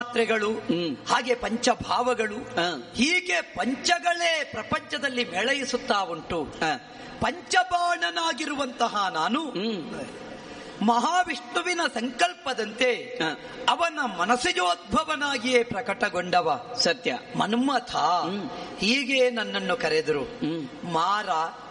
ತನ್ಮಾತ್ರೆಗಳು ಹ್ಮ್. ಹಾಗೆ ಪಂಚಭಾವಗಳು ಹ. ಹೀಗೆ ಪಂಚಗಳೇ ಪ್ರಪಂಚದಲ್ಲಿ ಮೇಳೈಸುತ್ತಾ ಉಂಟು ಹ. ಪಂಚಬಾಣನಾಗಿರುವಂತಹ ನಾನು ಹ್ಮ್ ಮಹಾವಿಷ್ಣುವಿನ ಸಂಕಲ್ಪದಂತೆ ಹ. ಅವನ ಮನಸ್ಸಿಜೋದ್ಭವನಾಗಿಯೇ ಪ್ರಕಟಗೊಂಡವ ಸತ್ಯ ಮನ್ಮಥ ಹ್ಮ್. ಹೀಗೆ ನನ್ನನ್ನು ಕರೆದರು ಹ್ಮ್ ಮಾರ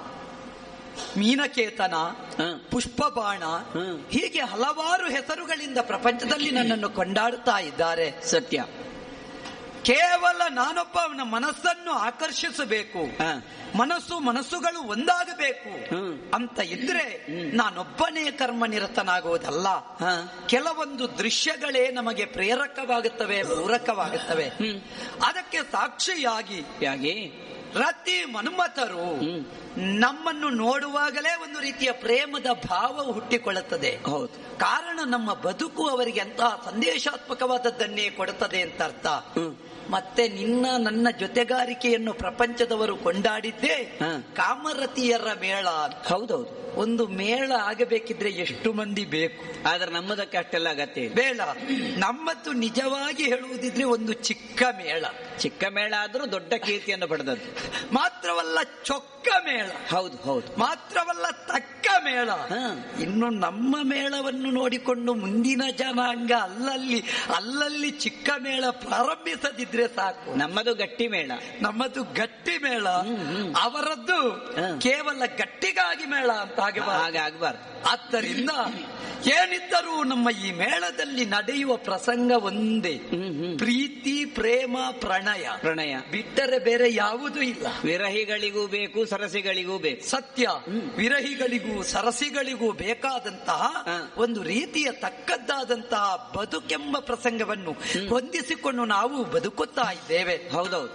ಮೀನಕೇತನ ಹ. ಪುಷ್ಪಬಾಣ ಹ್ಮ್. ಹೀಗೆ ಹಲವಾರು ಹೆಸರುಗಳಿಂದ ಪ್ರಪಂಚದಲ್ಲಿ ನನ್ನನ್ನು ಕೊಂಡಾಡುತ್ತಾ ಇದ್ದಾರೆ ಸತ್ಯ ಕೇವಲ ನಾನೊಬ್ಬ ಅವನ ಮನಸ್ಸನ್ನು ಆಕರ್ಷಿಸಬೇಕು ಹ. ಮನಸ್ಸು ಮನಸ್ಸುಗಳು ಒಂದಾಗಬೇಕು ಹ್ಮ್. ಅಂತ ಇದ್ರೆ ಹ್ಮ್. ನಾನೊಬ್ಬನೇ ಕರ್ಮನಿರತನಾಗುವುದಲ್ಲ ಹ. ಕೆಲವೊಂದು ದೃಶ್ಯಗಳೇ ನಮಗೆ ಪ್ರೇರಕವಾಗುತ್ತವೆ ಪೂರಕವಾಗುತ್ತವೆ ಹ್ಮ್. ಅದಕ್ಕೆ ಸಾಕ್ಷಿಯಾಗಿ ಯಾಗಿ ರತಿ ಮನ್ಮಥರು ಹ್ಮ್. ನಮ್ಮನ್ನು ನೋಡುವಾಗಲೇ ಒಂದು ರೀತಿಯ ಪ್ರೇಮದ ಭಾವ ಹುಟ್ಟಿಕೊಳ್ಳುತ್ತದೆ ಹೌದು ಕಾರಣ ನಮ್ಮ ಬದುಕು ಅವರಿಗೆ ಅಂತಹ ಸಂದೇಶಾತ್ಮಕವಾದದ್ದನ್ನೇ ಕೊಡುತ್ತದೆ ಅಂತ ಅರ್ಥ ಹ್ಮ್. ಮತ್ತೆ ನಿನ್ನ ನನ್ನ ಜೊತೆಗಾರಿಕೆಯನ್ನು ಪ್ರಪಂಚದವರು ಕೊಂಡಾಡಿದ್ದೇ ಹ. ಕಾಮರತಿಯರ ಮೇಳ ಹೌದೌದು ಒಂದು ಮೇಳ ಆಗಬೇಕಿದ್ರೆ ಎಷ್ಟು ಮಂದಿ ಬೇಕು ಆದ್ರೆ ನಮ್ಮದಕ್ಕೆ ಅಷ್ಟೆಲ್ಲ ಅಗತ್ಯ ಇಲ್ಲ ಬೇಡ ನಮ್ಮತ್ತು ನಿಜವಾಗಿ ಹೇಳುವುದಿದ್ರೆ ಒಂದು ಚಿಕ್ಕ ಮೇಳ ಚಿಕ್ಕ ಮೇಳ ಆದ್ರೂ ದೊಡ್ಡ ಕೀರ್ತಿಯನ್ನು ಪಡೆದದ್ದು ಮಾತ್ರವಲ್ಲ ಚೊಕ್ಕ ಮೇಳ ಹೌದು ಹೌದು ಮಾತ್ರವಲ್ಲ ತಕ್ಕ ಮೇಳ ಹ. ಇನ್ನು ನಮ್ಮ ಮೇಳವನ್ನು ನೋಡಿಕೊಂಡು ಮುಂದಿನ ಜನಾಂಗ ಅಲ್ಲಲ್ಲಿ ಅಲ್ಲಲ್ಲಿ ಚಿಕ್ಕ ಮೇಳ ಪ್ರಾರಂಭಿಸದಿದ್ರೆ ಸಾಕು ನಮ್ಮದು ಗಟ್ಟಿ ಮೇಳ ನಮ್ಮದು ಗಟ್ಟಿ ಮೇಳ ಹ್ಮ್, ಹ್ಮ್. ಅವರದ್ದು ಹ. ಕೇವಲ ಗಟ್ಟಿಗಾಗಿ ಮೇಳ ಅಂತ ಆಗಬಾರದು ಹಾಗೆ ಆಗ್ಬಾರ್ದು ಆದ್ದರಿಂದ ಏನಿದ್ದರೂ ನಮ್ಮ ಈ ಮೇಳದಲ್ಲಿ ನಡೆಯುವ ಪ್ರಸಂಗ ಒಂದೇ ಹ್ಮ್, ಹ್ಮ್. ಪ್ರೀತಿ ಪ್ರೇಮ ಪ್ರಣಯ ಪ್ರಣಯ ಬಿಟ್ಟರೆ ಬೇರೆ ಯಾವುದೂ ಇಲ್ಲ ವಿರಹಿಗಳಿಗೂ ಬೇಕು ಸರಸಿಗಳಿಗೂ ಬೇಕು ಸತ್ಯ ವಿರಹಿಗಳಿಗೂ ಸರಸಿಗಳಿಗೂ ಬೇಕಾದಂತಹ ಹ. ಒಂದು ರೀತಿಯ ತಕ್ಕದ್ದಾದಂತಹ ಬದುಕೆಂಬ ಪ್ರಸಂಗವನ್ನು ಹೊಂದಿಸಿಕೊಂಡು ನಾವು ಬದುಕುತ್ತಾ ಇದ್ದೇವೆ ಹೌದೌದು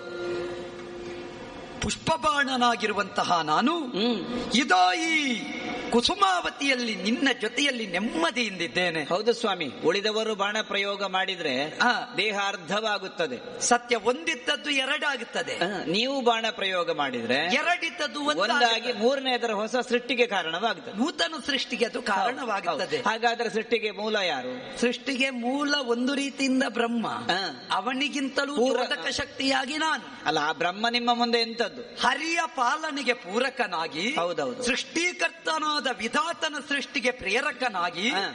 ಪುಷ್ಪಬಾಣನಾಗಿರುವಂತಹ ನಾನು ಹ್ಮ್ ಇದೋ ಈ ಕುಸುಮಾವತಿಯಲ್ಲಿ ನಿನ್ನ ಜೊತೆಯಲ್ಲಿ ನೆಮ್ಮದಿಯಿಂದಿದ್ದೇನೆ ಹೌದು ಸ್ವಾಮಿ ಉಳಿದವರು ಬಾಣ ಪ್ರಯೋಗ ಮಾಡಿದ್ರೆ ಹ. ದೇಹ ಅರ್ಧವಾಗುತ್ತದೆ ಸತ್ಯ ಒಂದಿದ್ದದ್ದು ಎರಡಾಗುತ್ತದೆ ಹ, ನೀವು ಬಾಣ ಪ್ರಯೋಗ ಮಾಡಿದ್ರೆ ಎರಡಿದ್ದದ್ದು ಒಂದಾಗಿ ಒಂದಾಗಿ ಮೂರನೇದರ ಹೊಸ ಸೃಷ್ಟಿಗೆ ಕಾರಣವಾಗುತ್ತದೆ ನೂತನ ಸೃಷ್ಟಿಗೆ ಅದು ಕಾರಣವಾಗುತ್ತದೆ ಹೌದು. ಹಾಗಾದ್ರೆ ಸೃಷ್ಟಿಗೆ ಮೂಲ ಯಾರು ಸೃಷ್ಟಿಗೆ ಮೂಲ ಒಂದು ರೀತಿಯಿಂದ ಬ್ರಹ್ಮ ಹ. ಅವನಿಗಿಂತಲೂ ಪೂರ- ಚೋದಕ ಶಕ್ತಿಯಾಗಿ ನಾನು ಅಲ್ಲ ಆ ಬ್ರಹ್ಮ ನಿಮ್ಮ ಮುಂದೆ ಎಂತದ್ದು ಹರಿಯ ಪಾಲನೆಗೆ ಪೂರಕನಾಗಿ ಹೌದೌದು. ಸೃಷ್ಟಿಕರ್ತನಾದ ವಿಧಾತನ ಸೃಷ್ಟಿಗೆ ಪ್ರೇರಕನಾಗಿ ಹ.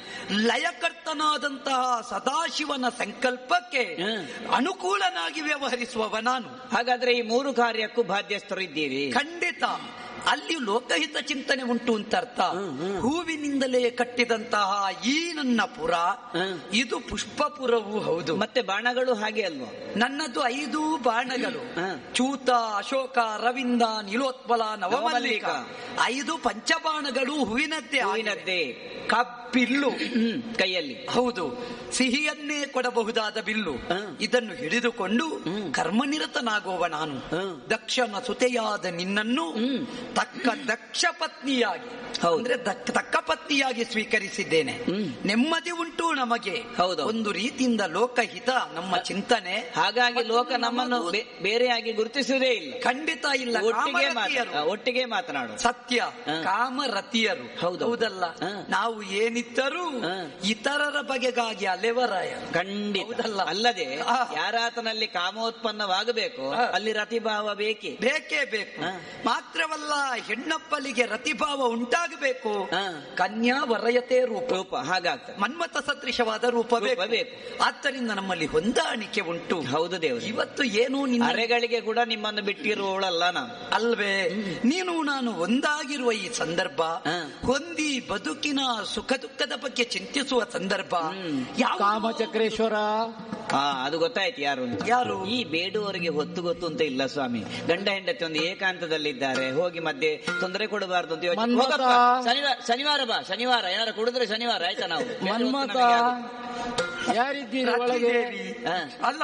ಲಯಕರ್ತನಾದಂತಹ ಸದಾಶಿವನ ಸಂಕಲ್ಪಕ್ಕೆ ಹ. ಅನುಕೂಲನಾಗಿ ವ್ಯವಹರಿಸುವವ ನಾನು ಹಾಗಾದ್ರೆ ಈ ಮೂರು ಕಾರ್ಯಕ್ಕೂ ಬಾಧ್ಯಸ್ಥರು ಇದ್ದೀರಿ ಖಂಡಿತ ಅಲ್ಲಿ ಲೋಕಹಿತ ಚಿಂತನೆ ಉಂಟು ಅಂತ ಅರ್ಥ ಹ್ಮ್, ಹ್ಮ್. ಹೂವಿನಿಂದಲೇ ಕಟ್ಟಿದಂತಹ ಈ ನನ್ನ ಪುರ ಹ್ಮ್. ಇದು ಪುಷ್ಪಪುರವೂ ಹೌದು ಮತ್ತೆ ಬಾಣಗಳು ಹಾಗೆ ಅಲ್ವಾ ನನ್ನದು ಐದು ಬಾಣಗಳು ಹ. ಚೂತ ಅಶೋಕ ರವಿಂದ ನೀಲೋತ್ಪಲ ನವಮಲ್ಲಿಕ ನವಮಲ್ಲಿಕ. ಐದು ಪಂಚಬಾಣಗಳು ಹೂವಿನದ್ದೇ ಆಗಿವೆ. ಹೂವಿನದ್ದೇ ಕಬ್ಬಿಲ್ಲು ಹ್ಮ್ ಕೈಯಲ್ಲಿ ಹೌದು ಸಿಹಿಯನ್ನೇ ಕೊಡಬಹುದಾದ ಬಿಲ್ಲು ಹ. ಇದನ್ನು ಹಿಡಿದುಕೊಂಡು ಹ್ಮ್. ಕರ್ಮನಿರತನಾಗುವ ನಾನು ಹ. ದಕ್ಷನ ಸುತೆಯಾದ ನಿನ್ನನ್ನು ಹ್ಮ್. ತಕ್ಕ ದಕ್ಷ ಪತ್ನಿಯಾಗಿ ಹೌದು. ಅಂದ್ರೆ ದಕ್- ತಕ್ಕ ಪತ್ನಿಯಾಗಿ ಸ್ವೀಕರಿಸಿದ್ದೇನೆ ಹ್ಮ್. ನೆಮ್ಮದಿ ಉಂಟು ನಮಗೆ ಹೌದು. ಒಂದು ರೀತಿಯಿಂದ ಲೋಕಹಿತ ನಮ್ಮ ಚಿಂತನೆ ಹಾಗಾಗಿ ಲೋಕ ನಮ್ಮನ್ನು ಬೇ- ಬೇರೆಯಾಗಿ ಗುರುತಿಸುವುದೇ ಇಲ್ಲ ಖಂಡಿತ ಇಲ್ಲ ಒಟ್ಟಿಗೆ ಕಾಮರತಿಯರು. ಮಾತ- ಒಟ್ಟಿಗೆ ಮಾತನಾಡು ಸತ್ಯ ಹ. ಕಾಮರತಿಯರು ಹೌದು. ಹೌದಲ್ಲ ಹ. ನಾವು ಏನಿದ್ದರೂ ಹ. ಇತರರ ಬಗೆಗಾಗಿ ಅಲೆವರಾಯ ಖಂಡಿತ ಹೌದಲ್ಲ? ಅಲ್ಲದೆ ಆ. ಯಾರಾತನಲ್ಲಿ ಕಾಮೋತ್ಪನ್ನವಾಗಬೇಕು ಹ. ಅಲ್ಲಿ ರತಿಭಾವ ಬೇಕೇ ಬೇಕೇ ಬೇಕು ಹ. ಮಾತ್ರವಲ್ಲ ಹೆಣ್ಣಪ್ಪಲಿಗೆ ರತಿಭಾವ ಉಂಟಾಗಬೇಕು ಹ. ಕನ್ಯಾ ವರಯತೆ ರೂಪ ರೂಪ ಹಾಗಾಗ್ತದೆ ಮನ್ಮಥ ಸದೃಶವಾದ ರೂಪ ರೂಪ ಬೇಕು ಬೇಕು. ಆದ್ದರಿಂದ ನಮ್ಮಲ್ಲಿ ಹೊಂದಾಣಿಕೆ ಉಂಟು ಹೌದು ದೇವರು ಇವತ್ತು ಏನು ನಿನ್ನ ಅರೆಗಳಿಗೆ ಕೂಡ ನಿಮ್ಮನ್ನು ಬಿಟ್ಟಿರುವವಳಲ್ಲ ನಾನು ಅಲ್ವೇ ನೀನು ನಾನು ಒಂದಾಗಿರುವ ಈ ಸಂದರ್ಭ ಹ. ಹೊಂದಿ ಬದುಕಿನ ಸುಖ ದುಃಖದ ಬಗ್ಗೆ ಚಿಂತಿಸುವ ಸಂದರ್ಭ ಹ್ಮ್. ಯಾವುದು? ಕಾಮಚಕ್ರೇಶ್ವರ ಹಾ ಅದು ಗೊತ್ತಾಯ್ತು ಯಾರು ಅಂತ. ಯಾರು? ಈ ಬೇಡುವವರಿಗೆ ಹೊತ್ತು ಗೊತ್ತು ಅಂತ ಇಲ್ಲ ಸ್ವಾಮಿ ಗಂಡ ಹೆಂಡತಿ ಒಂದು ಏಕಾಂತದಲ್ಲಿದ್ದಾರೆ ಹೋಗಿ ಮಧ್ಯೆ ತೊಂದರೆ ಕೊಡಬಾರ್ದು ಅಂತ ಯೋಚನೆ- ಮನ್ಮಥ. ಹೋಗಪ್ಪ, ಶನಿವಾರ ಶನಿವಾರ ಬಾ ಶನಿವಾರ ಏನಾರು ಕುಡಿದ್ರೆ ಶನಿವಾರ ಆಯ್ತಾ ನಾವು ಮನ್ಮಥ ನಮಗೆ ಆಗುದು. ಯಾರಿದ್ದೀರಿ ಒಳಗೆ ರತಿದೇವಿ. ಹ. ಅಲ್ಲ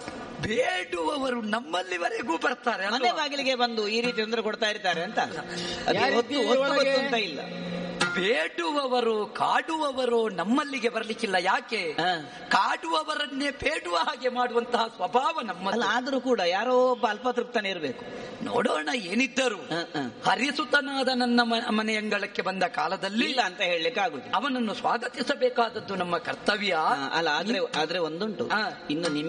ಬೇಡುವವರು ನಮ್ಮಲ್ಲಿವರೆಗೂ ಬರ್ತಾರೆ ಅಲ್ವಾ? ಮನೆ ಬಾಗಿಲಿಗೆ ಬಂದು ಈ ರೀತಿ ತೊಂದರೆ ಕೊಡ್ತಾ ಇರ್ತಾರೆ ಅಂತ ಅದು ಯಾರಿದ್ದೀರಿ ಹೊತ್ತು ಹೊತ್ತು ಒಳಗೆ? ಗೊತ್ತು ಅಂತ ಇಲ್ಲ ಬೇಡುವವರು ಕಾಡುವವರು ನಮ್ಮಲ್ಲಿಗೆ ಬರ್ಲಿಕ್ಕಿಲ್ಲ ಯಾಕೆ ಹ. ಕಾಡುವವರನ್ನೇ ಬೇಡುವ ಹಾಗೆ ಮಾಡುವಂತಹ ಸ್ವಭಾವ ಅಲ್ಲ ನಮ್ಮಲ್ಲ ಆದ್ರೂ ಕೂಡ ಯಾರೋ ಒಬ್ಬ ಅಲ್ಪತೃಪ್ತನೇ ಇರಬೇಕು ನೋಡೋಣ ಏನಿದ್ದರು ಹ, ಹ. ಹರಿಸುತನಾದ ನನ್ನ ಮ- ಮನೆಯಂಗಳಕ್ಕೆ ಬಂದ ಕಾಲದಲ್ಲಿ ಇಲ್ಲ ಅಂತ ಹೇಳಲಿಕ್ಕೆ ಆಗುದಿಲ್ಲ ಅವನನ್ನು ಸ್ವಾಗತಿಸಬೇಕಾದದ್ದು ನಮ್ಮ ಕರ್ತವ್ಯ ಅಲ್ಲ ಆದ್ರೆ ಆದ್ರೆ ಒಂದುಂಟು ಹ. ಇನ್ನು